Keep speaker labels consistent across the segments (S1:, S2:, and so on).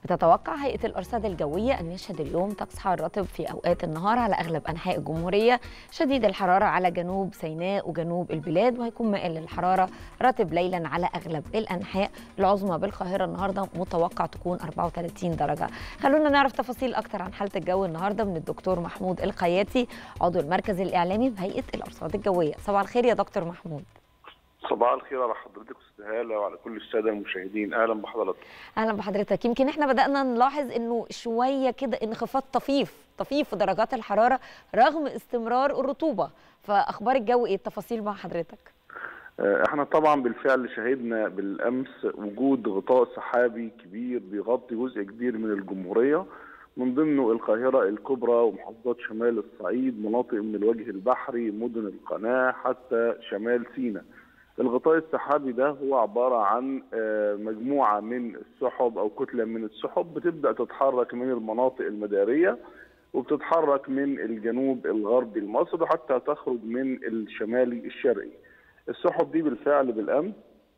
S1: بتتوقع هيئة الأرصاد الجوية أن يشهد اليوم طقس حار رطب في أوقات النهار على أغلب أنحاء الجمهورية شديد الحرارة على جنوب سيناء وجنوب البلاد وهيكون مائل للحرارة رطب ليلا على أغلب الأنحاء العظمى بالقاهرة النهاردة متوقع تكون 34 درجة خلونا نعرف تفاصيل أكتر عن حالة الجو النهاردة من الدكتور محمود القياتي عضو المركز الإعلامي بهيئة الأرصاد الجوية صباح الخير يا دكتور محمود
S2: صباح الخير على حضرتك استاذ هاله وعلى كل الساده المشاهدين اهلا بحضرتك
S1: اهلا بحضرتك يمكن احنا بدانا نلاحظ انه شويه كده انخفاض طفيف طفيف في درجات الحراره رغم استمرار الرطوبه فاخبار الجو ايه التفاصيل مع حضرتك
S2: احنا طبعا بالفعل شهدنا بالامس وجود غطاء سحابي كبير بيغطي جزء كبير من الجمهوريه من ضمنه القاهره الكبرى ومحافظات شمال الصعيد مناطق من الوجه البحري مدن القناه حتى شمال سيناء الغطاء السحابي ده هو عبارة عن مجموعة من السحب أو كتلة من السحب بتبدأ تتحرك من المناطق المدارية وبتتحرك من الجنوب الغربي لمصر حتى تخرج من الشمالي الشرقي السحب دي بالفعل بالأمس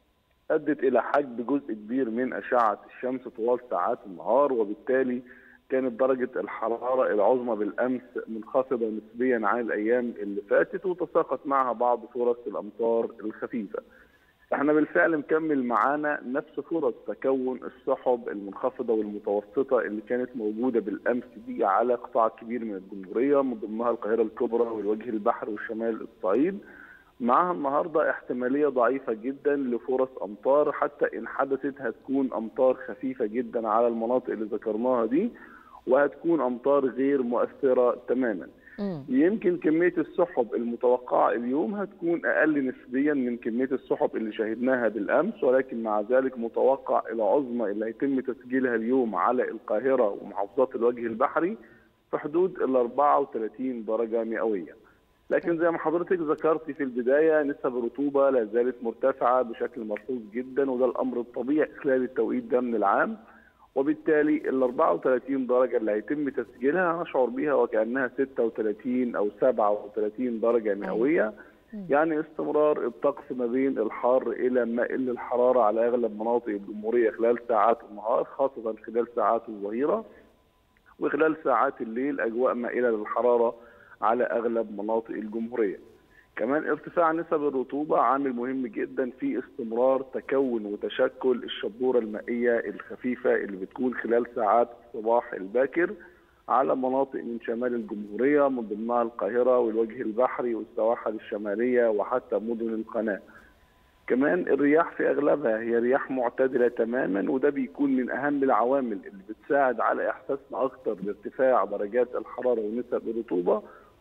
S2: أدت إلى حجب جزء كبير من أشعة الشمس طوال ساعات النهار وبالتالي كانت درجة الحرارة العظمى بالأمس منخفضة نسبيا عن الأيام اللي فاتت وتساقط معها بعض فرص الأمطار الخفيفة. احنا بالفعل مكمل معانا نفس فرص تكون السحب المنخفضة والمتوسطة اللي كانت موجودة بالأمس دي على قطاع كبير من الجمهورية من ضمنها القاهرة الكبرى والوجه البحري وشمال الصعيد. معها النهارده احتماليه ضعيفه جدا لفرص امطار حتى ان حدثت هتكون امطار خفيفه جدا على المناطق اللي ذكرناها دي وهتكون امطار غير مؤثره تماما. م. يمكن كميه السحب المتوقعه اليوم هتكون اقل نسبيا من كميه السحب اللي شاهدناها بالامس ولكن مع ذلك متوقع العظمى اللي هيتم تسجيلها اليوم على القاهره ومحافظات الوجه البحري في حدود ال 34 درجه مئويه. لكن زي ما حضرتك ذكرتي في البدايه نسب الرطوبه لا زالت مرتفعه بشكل ملحوظ جدا وده الامر الطبيعي خلال التوقيت ده من العام وبالتالي ال 34 درجه اللي هيتم تسجيلها هنشعر بيها وكانها 36 او 37 درجه مئويه يعني استمرار الطقس ما بين الحار الى مائل للحراره على اغلب مناطق الجمهوريه خلال ساعات النهار خاصه خلال ساعات الظهيره وخلال ساعات الليل اجواء مائله للحراره على اغلب مناطق الجمهوريه. كمان ارتفاع نسب الرطوبه عامل مهم جدا في استمرار تكون وتشكل الشبوره المائيه الخفيفه اللي بتكون خلال ساعات الصباح الباكر على مناطق من شمال الجمهوريه من ضمنها القاهره والوجه البحري والسواحل الشماليه وحتى مدن القناه. كمان الرياح في اغلبها هي رياح معتدله تماما وده بيكون من اهم العوامل اللي بتساعد على احساسنا اكثر بارتفاع درجات الحراره ونسب الرطوبه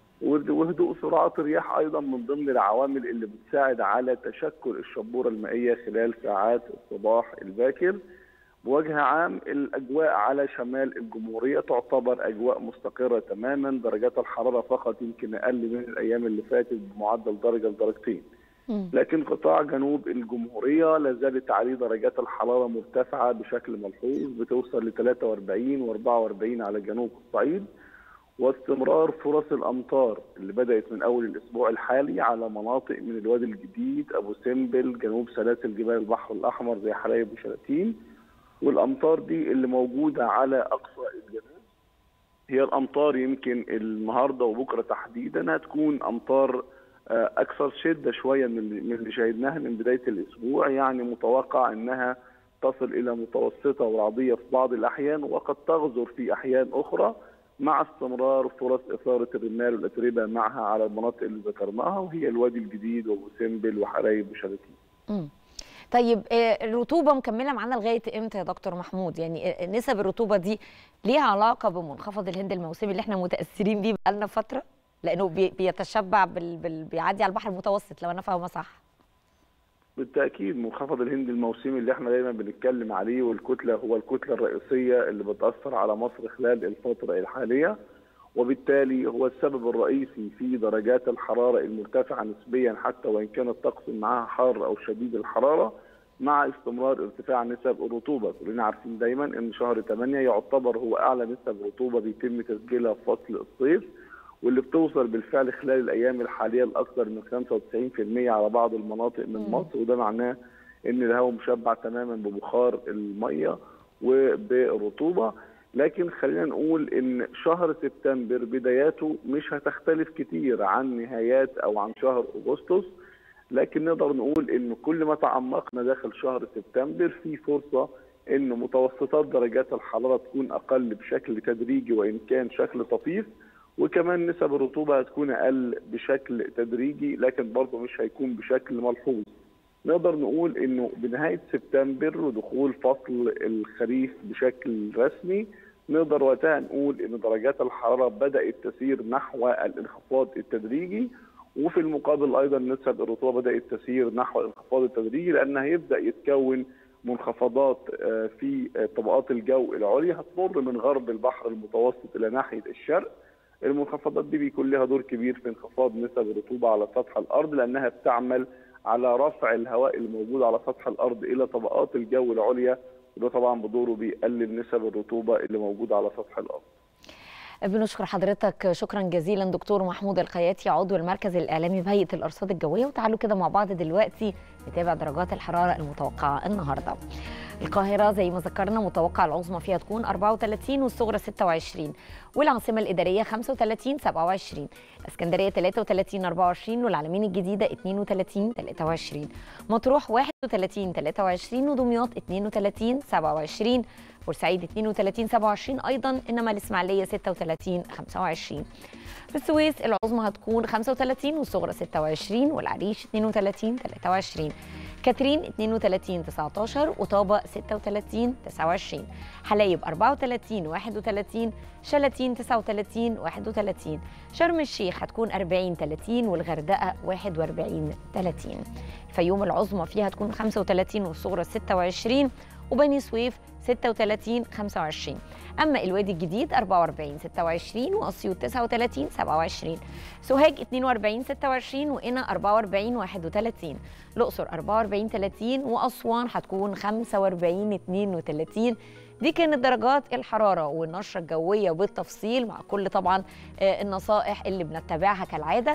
S2: وهدوء سرعات الرياح ايضا من ضمن العوامل اللي بتساعد على تشكل الشبوره المائيه خلال ساعات الصباح الباكر. بوجه عام الاجواء على شمال الجمهوريه تعتبر اجواء مستقره تماما، درجات الحراره فقط يمكن اقل من الايام اللي فاتت بمعدل درجه لدرجتين. لكن قطاع جنوب الجمهوريه لا زالت عليه درجات الحراره مرتفعه بشكل ملحوظ بتوصل ل 43 و44 على جنوب الصعيد. واستمرار فرص الامطار اللي بدات من اول الاسبوع الحالي على مناطق من الوادي الجديد ابو سمبل جنوب سلاسل جبال البحر الاحمر زي حلايب وشلاتين والامطار دي اللي موجوده على اقصى الجنوب هي الامطار يمكن النهارده وبكره تحديدا هتكون امطار اكثر شده شويه من من اللي شاهدناها من بدايه الاسبوع يعني متوقع انها تصل الى متوسطه ورعديه في بعض الاحيان وقد تغزر في احيان اخرى مع استمرار فرص اثاره الرمال والاتربه معها على المناطق اللي ذكرناها وهي الوادي الجديد وابو سمبل وحلايب وشلاتين.
S1: طيب الرطوبه مكمله معانا لغايه امتى يا دكتور محمود؟ يعني نسب الرطوبه دي ليها علاقه بمنخفض الهند الموسمي اللي احنا متاثرين بيه بقالنا فتره؟ لانه بيتشبع بال... بال... بيعدي على البحر المتوسط لو انا فاهمه صح.
S2: بالتاكيد منخفض الهند الموسمي اللي احنا دايما بنتكلم عليه والكتله هو الكتله الرئيسيه اللي بتاثر على مصر خلال الفتره الحاليه وبالتالي هو السبب الرئيسي في درجات الحراره المرتفعه نسبيا حتى وان كان الطقس معها حار او شديد الحراره مع استمرار ارتفاع نسب الرطوبه، كلنا عارفين دايما ان شهر 8 يعتبر هو اعلى نسب رطوبه بيتم تسجيلها في فصل الصيف واللي بتوصل بالفعل خلال الايام الحاليه لاكثر من 95% على بعض المناطق من مصر وده معناه ان الهواء مشبع تماما ببخار الميه وبرطوبه لكن خلينا نقول ان شهر سبتمبر بداياته مش هتختلف كتير عن نهايات او عن شهر اغسطس لكن نقدر نقول ان كل ما تعمقنا داخل شهر سبتمبر في فرصه ان متوسطات درجات الحراره تكون اقل بشكل تدريجي وان كان شكل طفيف وكمان نسب الرطوبه هتكون اقل بشكل تدريجي لكن برضه مش هيكون بشكل ملحوظ. نقدر نقول انه بنهايه سبتمبر ودخول فصل الخريف بشكل رسمي نقدر وقتها نقول ان درجات الحراره بدات تسير نحو الانخفاض التدريجي وفي المقابل ايضا نسب الرطوبه بدات تسير نحو الانخفاض التدريجي لان هيبدا يتكون منخفضات في طبقات الجو العليا هتمر من غرب البحر المتوسط الى ناحيه الشرق المنخفضات دي بيكون لها دور كبير في انخفاض نسب الرطوبه على سطح الارض لانها بتعمل على رفع الهواء الموجود على سطح الارض الى طبقات الجو العليا وده طبعا بدوره بيقلل نسب الرطوبه اللي موجوده على سطح الارض.
S1: بنشكر حضرتك شكرا جزيلا دكتور محمود الخياتي عضو المركز الاعلامي بهيئه الارصاد الجويه وتعالوا كده مع بعض دلوقتي نتابع درجات الحراره المتوقعه النهارده. القاهرة زي ما ذكرنا متوقع العظمى فيها تكون 34 والصغرى 26 والعاصمة الإدارية 35 27 الإسكندرية 33 24 والعلمين الجديدة 32 23 مطروح 31 23 ودمياط 32 27 بورسعيد 32 27 أيضا إنما الإسماعيلية 36 25 في السويس العظمى هتكون 35 والصغرى 26 والعريش 32 23 كاترين 32 19 وطابة 36 29 حلايب 34 31 شلاتين 39 31 شرم الشيخ هتكون 40 30 والغردقة 41 30 الفيوم العظمى فيها هتكون 35 والصغرى 26 وبني سويف 36 25 اما الوادي الجديد 44 26 واسيوط 39 27 سوهاج 42 26 وقنا 44 31 الاقصر 44 30 واسوان هتكون 45 32 دي كانت درجات الحراره والنشره الجويه بالتفصيل مع كل طبعا النصائح اللي بنتبعها كالعاده